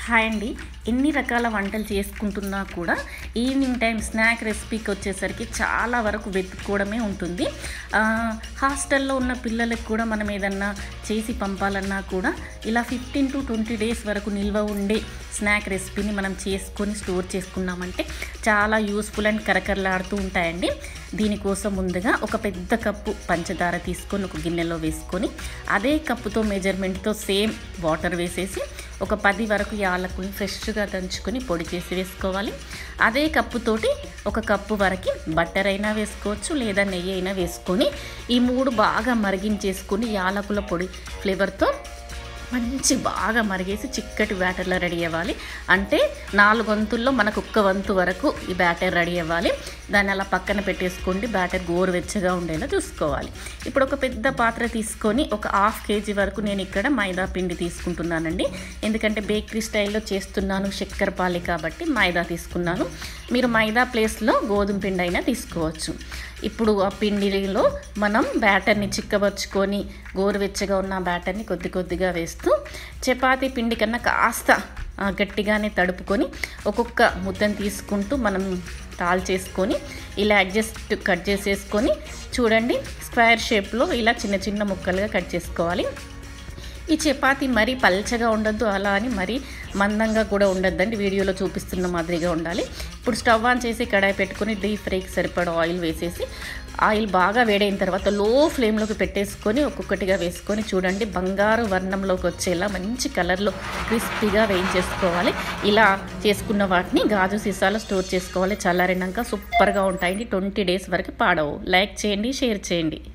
hi అండి ఎన్ని రకాల వంటలు చేసుకుంటున్నా కూడా ఈవినింగ్ టైం స్నాక్ రెసిపీకి వచ్చేసరికి చాలా వరకు వెతుక్కోవడమే ఉంటుంది ఆ, హాస్టల్లో ఉన్న పిల్లలకు కూడా మనం ఏదన్నా చేసి పంపాలన్నా కూడా ఇలా ఫిఫ్టీన్ టు ట్వంటీ డేస్ వరకు నిల్వ ఉండే స్నాక్ రెసిపీని మనం చేసుకొని స్టోర్ చేసుకున్నామంటే చాలా యూస్ఫుల్ అండ్ కరకరలాడుతూ ఉంటాయండి దీనికోసం ముందుగా ఒక పెద్ద కప్పు పంచదార తీసుకొని ఒక గిన్నెలో వేసుకొని అదే కప్పుతో మెజర్మెంట్తో సేమ్ వాటర్ వేసేసి ఒక పది వరకు యాలకుని ఫ్రెష్గా దంచుకొని పొడి చేసి వేసుకోవాలి అదే కప్పుతోటి ఒక కప్పు వరకు బట్టర్ అయినా వేసుకోవచ్చు లేదా నెయ్యి అయినా వేసుకొని ఈ మూడు బాగా మరిగించేసుకొని యాలకుల పొడి ఫ్లేవర్తో మంచి బాగా మరిగేసి చిక్కటి బ్యాటర్లో రెడీ అవ్వాలి అంటే నాలుగు వంతుల్లో మనకు ఒక్క వంతు వరకు ఈ బ్యాటర్ రెడీ అవ్వాలి దాన్ని అలా పక్కన పెట్టేసుకోండి బ్యాటర్ గోరువెచ్చగా ఉండేలా చూసుకోవాలి ఇప్పుడు ఒక పెద్ద పాత్ర తీసుకొని ఒక హాఫ్ కేజీ వరకు నేను ఇక్కడ మైదా పిండి తీసుకుంటున్నానండి ఎందుకంటే బేకరీ స్టైల్లో చేస్తున్నాను చక్కెర పాలి కాబట్టి మైదా తీసుకున్నాను మీరు మైదా ప్లేస్లో గోధుమ పిండి అయినా తీసుకోవచ్చు ఇప్పుడు ఆ పిండిలో మనం బ్యాటర్ని చిక్కబరుచుకొని గోరువెచ్చగా ఉన్న బ్యాటర్ని కొద్ది కొద్దిగా వేస్తూ చపాతీ పిండి కన్నా కాస్త ఆ, గట్టిగానే తడుపుకొని ఒక్కొక్క ముద్దను తీసుకుంటూ మనం తాల్ చేసుకొని ఇలా అడ్జస్ట్ కట్ చేసేసుకొని చూడండి స్క్వేర్ షేప్లో ఇలా చిన్న చిన్న ముక్కలుగా కట్ చేసుకోవాలి ఈ చపాతీ మరీ పల్చగా ఉండొద్దు అలా అని మరీ మందంగా కూడా ఉండొద్దండి వీడియోలో చూపిస్తున్న మాదిరిగా ఉండాలి ఇప్పుడు స్టవ్ ఆన్ చేసి కడాయి పెట్టుకొని డీప్ ఫ్రైకి సరిపడ ఆయిల్ వేసేసి ఆయిల్ బాగా వేడైన తర్వాత లో ఫ్లేమ్లోకి పెట్టేసుకొని ఒక్కొక్కటిగా వేసుకొని చూడండి బంగారు వర్ణంలోకి వచ్చేలా మంచి కలర్లో క్రిస్పీగా వేయించేసుకోవాలి ఇలా చేసుకున్న వాటిని గాజు సీసాలో స్టోర్ చేసుకోవాలి చల్లారినాక సూపర్గా ఉంటాయండి ట్వంటీ డేస్ వరకు పాడవు లైక్ చేయండి షేర్ చేయండి